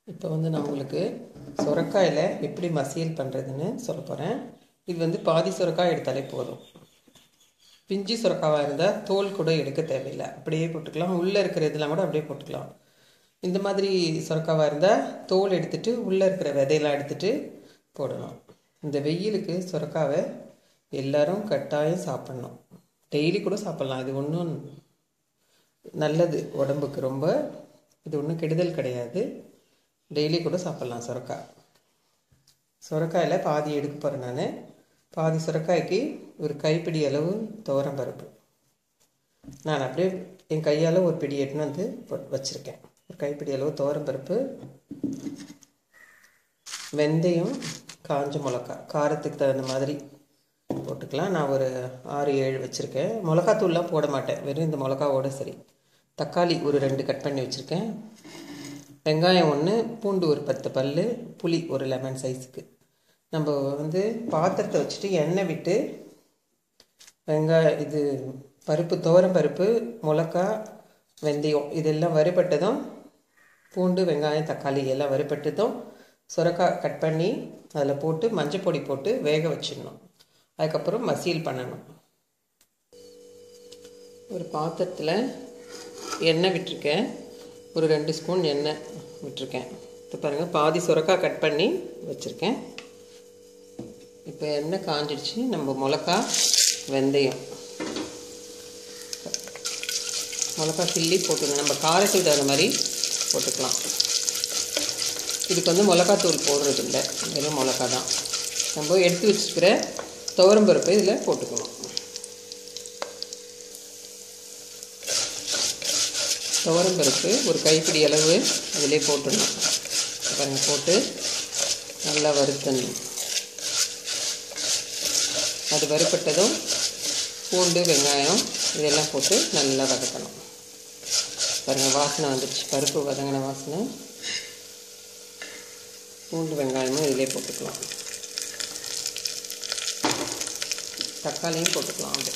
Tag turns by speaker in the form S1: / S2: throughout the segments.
S1: இப்போ வந்து நான் உங்களுக்கு சுரக்காயில் எப்படி மசியல் பண்ணுறதுன்னு சொல்ல போகிறேன் இது வந்து பாதி சுரக்காய் எடுத்தாலே போதும் பிஞ்சு சுரக்காவாக இருந்தால் தோல் கூட எடுக்க தேவையில்லை அப்படியே போட்டுக்கலாம் உள்ளே இருக்கிற இதெல்லாம் கூட அப்படியே போட்டுக்கலாம் இந்த மாதிரி சுரக்காவாக இருந்தால் தோல் எடுத்துட்டு உள்ளே இருக்கிற விதையெல்லாம் எடுத்துட்டு போடணும் இந்த வெயிலுக்கு சுரக்காவை எல்லாரும் கட்டாயம் சாப்பிட்ணும் டெய்லி கூட சாப்பிட்லாம் இது ஒன்றும் நல்லது உடம்புக்கு ரொம்ப இது ஒன்றும் கெடுதல் கிடையாது டெய்லி கூட சாப்பிட்லாம் சுரக்காய் சுரக்காயில் பாதி எடுக்க போகிறேன் நான் பாதி சுரக்காய்க்கு ஒரு கைப்பிடி அளவு துவரம் பருப்பு நான் அப்படியே என் கையால் ஒரு பிடி எட்டுன்னு வந்து போட்டு வச்சுருக்கேன் ஒரு கைப்பிடி அளவு துவரம் பருப்பு வெந்தயம் காஞ்ச மிளகா காரத்துக்கு தகுந்த மாதிரி போட்டுக்கலாம் நான் ஒரு ஆறு ஏழு வச்சுருக்கேன் மிளகாத்தூள்லாம் போட மாட்டேன் வெறும் இந்த மிளகாவோட சரி தக்காளி ஒரு ரெண்டு கட் பண்ணி வச்சுருக்கேன் வெங்காயம் ஒன்று பூண்டு ஒரு பத்து பல் புளி ஒரு லெமன் சைஸுக்கு நம்ம வந்து பாத்திரத்தை வச்சுட்டு எண்ணெய் விட்டு வெங்காயம் இது பருப்பு துவரம் பருப்பு மிளகா வெந்தயம் இதெல்லாம் வறுபட்டதும் பூண்டு வெங்காயம் தக்காளி எல்லாம் வறுபட்டதும் சுரக்காய் கட் பண்ணி அதில் போட்டு மஞ்சள் பொடி போட்டு வேக வச்சிடணும் அதுக்கப்புறம் மசீல் பண்ணணும் ஒரு பாத்திரத்தில் எண்ணெய் விட்டுருக்கேன் ஒரு ரெண்டு ஸ்பூன் எண்ணெய் விட்டுருக்கேன் இப்போ பாருங்கள் பாதி சுரக்காய் கட் பண்ணி வச்சுருக்கேன் இப்போ எண்ணெய் காஞ்சிடுச்சு நம்ம மிளகா வெந்தயம் மிளகா கிள்ளி போட்டுக்கணும் நம்ம காரத்துக்கு தகுந்த மாதிரி போட்டுக்கலாம் இதுக்கு வந்து மிளகாத்தூள் போடுறது இல்லை வெறும் மிளகா தான் நம்ம எடுத்து வச்சுருக்கிற துவரம்பருப்பை இதில் போட்டுக்கணும் துவரம்பருப்பு ஒரு கைப்பிடி அளவு அதிலே போட்டுடணும் பாருங்கள் போட்டு நல்லா வறுத்தணும் அது வறுப்பட்டதும் பூண்டு வெங்காயம் இதெல்லாம் போட்டு நல்லா வதக்கணும் பாருங்கள் வாசனை வந்துடுச்சு பருப்பு வதங்கின வாசனை பூண்டு வெங்காயமும் இதிலே போட்டுக்கலாம் தக்காளியும் போட்டுக்கலாம் அது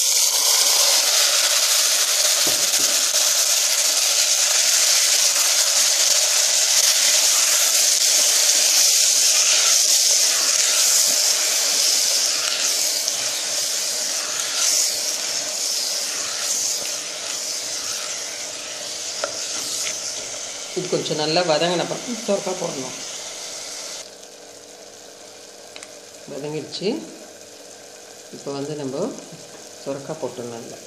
S1: இது கொஞ்சம் நல்லா வதங்கினப்பறம் சுரக்காய் போடணும் வதங்கிடுச்சு இப்போ வந்து நம்ம சுரக்காய் போட்டுடணும் இல்லை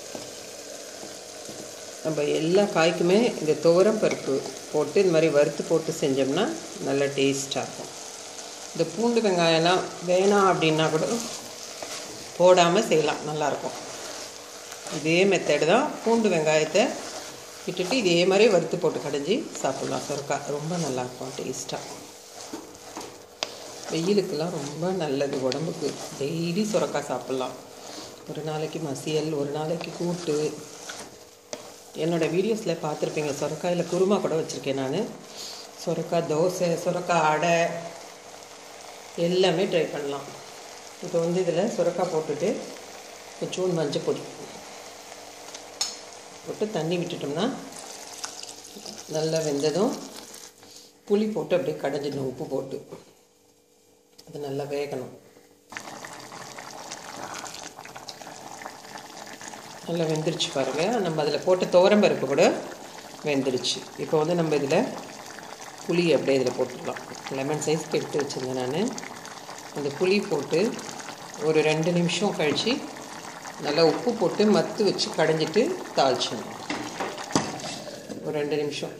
S1: நம்ம எல்லா காய்க்குமே இந்த துவரம் பருப்பு போட்டு இந்த மாதிரி வறுத்து போட்டு செஞ்சோம்னா நல்லா டேஸ்ட்டாக இருக்கும் இந்த பூண்டு வெங்காயம்லாம் வேணாம் அப்படின்னா கூட போடாமல் செய்யலாம் நல்லாயிருக்கும் இதே மெத்தடு தான் பூண்டு வெங்காயத்தை விட்டுட்டு இதே மாதிரி வறுத்து போட்டு கடைஞ்சி சாப்பிட்லாம் சுரக்காய் ரொம்ப நல்லாயிருக்கும் டேஸ்ட்டாக வெயிலுக்கெல்லாம் ரொம்ப நல்லது உடம்புக்கு டெய்லி சுரக்காய் சாப்பிட்லாம் ஒரு நாளைக்கு மசியல் ஒரு நாளைக்கு கூட்டு என்னோடய வீடியோஸில் பார்த்துருப்பீங்க சுரக்காயில் குருமா கூட வச்சுருக்கேன் நான் சுரக்காய் தோசை சுரக்காய் அடை எல்லாமே ட்ரை பண்ணலாம் இப்போ வந்து இதில் சுரக்காய் போட்டுட்டு கொஞ்சோண்டு மஞ்சள் பொடி போட்டு தண்ணி விட்டுட்டோம்னா நல்லா வெந்ததும் புளி போட்டு அப்படியே கடைஞ்சிடணும் உப்பு போட்டு அது நல்லா வேகணும் நல்லா வெந்துருச்சு பாருங்கள் நம்ம அதில் போட்ட துவரம்பருப்பு கூட வெந்துருச்சு இப்போ வந்து நம்ம இதில் புளி அப்படியே இதில் போட்டுக்கலாம் லெமன் சைஸ்க்கு எடுத்து வச்சுருந்தேன் நான் அந்த புளி போட்டு ஒரு ரெண்டு நிமிஷம் கழித்து நல்லா உப்பு போட்டு மத்து வச்சு கடைஞ்சிட்டு தாளிச்சிடணும் ஒரு ரெண்டு நிமிஷம்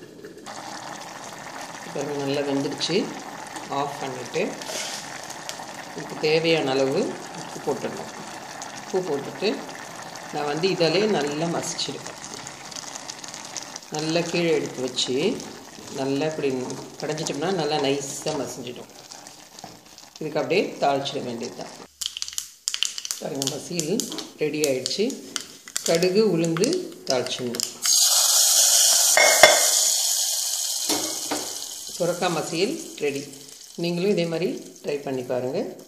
S1: இப்போ நல்லா வெந்துருச்சு ஆஃப் பண்ணிவிட்டு இதுக்கு தேவையான அளவு உப்பு போட்டுடணும் உப்பு போட்டுட்டு நான் வந்து இதாலே நல்லா மசிச்சிடுவேன் நல்லா கீழே எடுத்து வச்சு நல்லா இப்படி கடைஞ்சிட்டோம்னா நல்லா நைஸாக மசிஞ்சிடும் இதுக்கு அப்படியே தாளிச்சிட வேண்டியது தான் பாருங்கள் மசியல் ரெடி ஆயிடுச்சு கடுகு உளுந்து தாளிச்சிடணும் சுரக்காய் மசியல் ரெடி நீங்களும் இதே மாதிரி ட்ரை பண்ணி பாருங்கள்